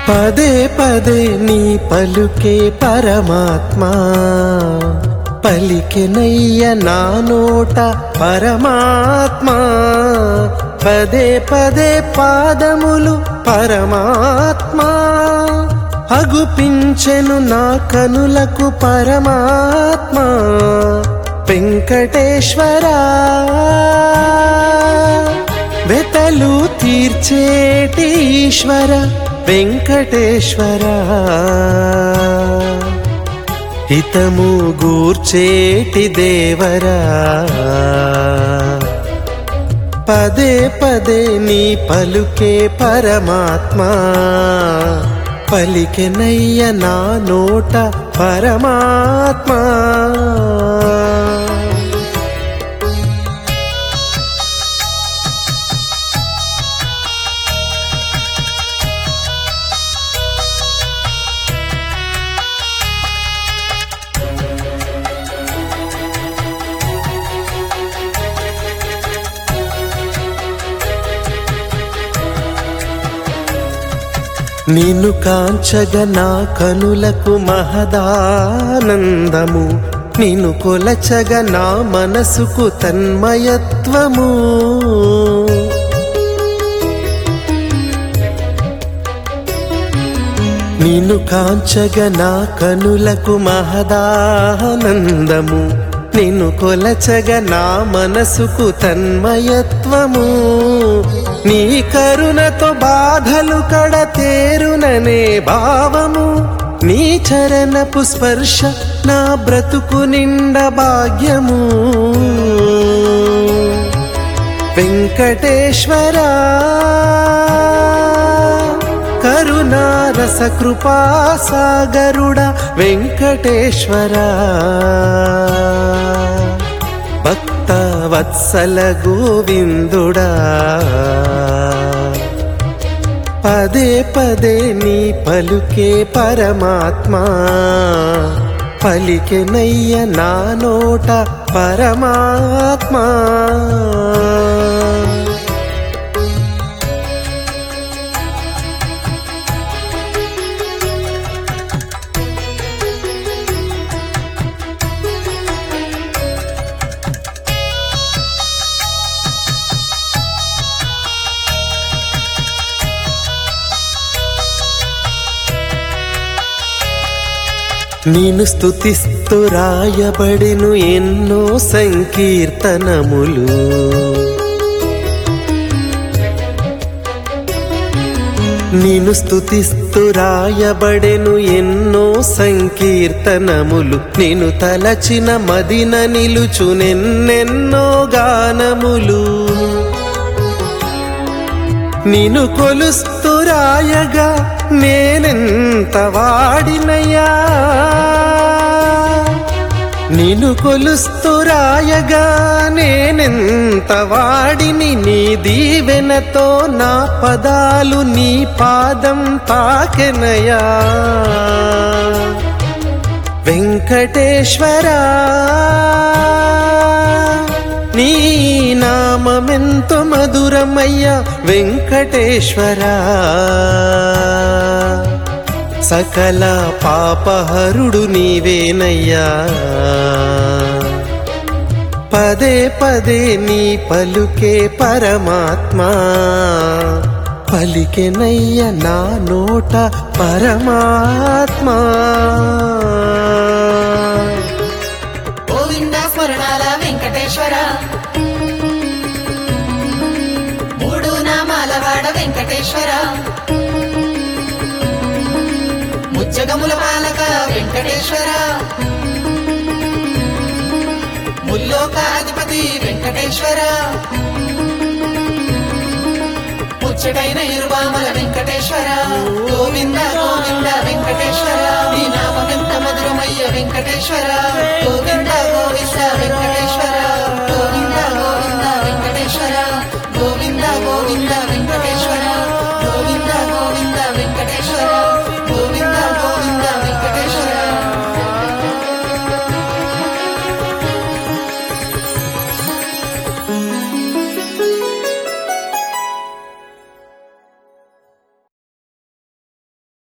పదే పదే నీ పలుకే పరమాత్మా పలికెనయ్య నా నోట పరమాత్మా పదే పదే పాదములు పరమాత్మా అగుపించెను నా కనులకు పరమాత్మా వెంకటేశ్వరా వెతలు తీర్చేటి ఈశ్వర వెంకటేశ్వర హితము గూర్చేటి దేవరా పదే పదే నీ పలుకే పరమాత్మా పలికెనయ్య నా నోట పరమాత్మా నిన్ను కాంచగ నా కనులకు మహదానందము నిన్ను కొలచగ నా మనసుకు తన్మయత్వము నిన్ను కాంచగ నా కనులకు మహదానందము నిన్ను కొలచగ నా మనసుకు తన్మయత్వము నీ కరుణతో బాధలు కడతేరుననే భావము నీ చరణపు స్పర్శ నా బ్రతుకు నిండ భాగ్యము వెంకటేశ్వరా కరుణారస కృపా సాగరుడ వెంకటేశ్వరా భక్త వత్సల గోవిందుడా పదే పదే నీ పలుకే పరమాత్మా పలికెనయ్య నా నోట పరమాత్మా నేను స్తుతిస్తూ రాయబడిను ఎన్నో సంకీర్తనములు నేను స్తుతిస్తూ రాయబడెను ఎన్నో సంకీర్తనములు నేను తలచిన మదిన నిలుచునెన్నెన్నో గానములు నిన్ను కొలుస్తూ రాయగా నేనెంత వాడినయ్యా నిన్ను కొలుస్తూ రాయగా నేనెంత వాడిని నీ దీవెనతో నా పదాలు నీ పాదం తాకెనయా వెంకటేశ్వరా నీ నామమెంతో మధురమయ్యా వెంకటేశ్వరా సకల పాపహరుడు నీవేనయ్యా పదే పదే నీ పలుకే పరమాత్మా పలికెనయ్య నా నోట పరమాత్మా గోవింద స్మరణాల వెంకటేశ్వర మూడు నామాల వాడ వెంకటేశ్వర ముచ్చగముల పాలక వెంకటేశ్వర ముల్లోక అధిపతి వెంకటేశ్వర ముచ్చటైన ఇరుబామల వెంకటేశ్వర గోవింద గోవింద వెంకటేశ్వర నీ నామమెంత మధురమయ్య వెంకటేశ్వర గోవింద గోవింద